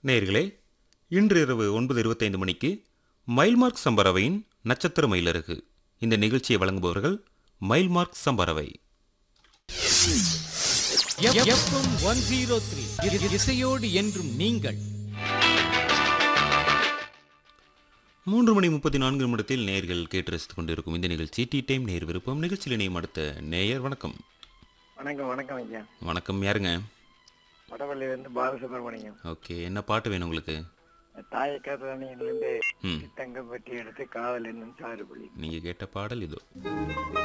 நேயர்களே இன்று இரவு ஒன்பது இருபத்தைந்து மணிக்கு மைல்மார்க் சம்பரவையின் நட்சத்திர மயிலருகு இந்த நிகழ்ச்சியை வழங்குபவர்கள் மைல்மார்க் சம்பரவை எஃப்எம் ஒன் ஜீரோ த்ரீ இசையோடு என்றும் நீங்கள் மூன்று மணி முப்பத்தி நான்கு நிமிடத்தில் நேயர்கள் கேட்டு ரசித்துக் கொண்டிருக்கும் இந்த நிகழ்ச்சி டீ டைம் நேர் விருப்பம் நிகழ்ச்சியில் இணையும் அடுத்த நேயர் வணக்கம் வணக்கம் வணக்கம் ஐயா வணக்கம் யாருங்க வடவள்ளியிலிருந்து பாலசுப்ரமணியம் ஓகே என்ன பாட்டு வேணும் உங்களுக்கு தாயக்கரணியிலிருந்து ம் தங்கம் பெட்டி எடுத்து காதல் என்னும் சாறுபடி நீங்கள் கேட்ட பாடல் இதோ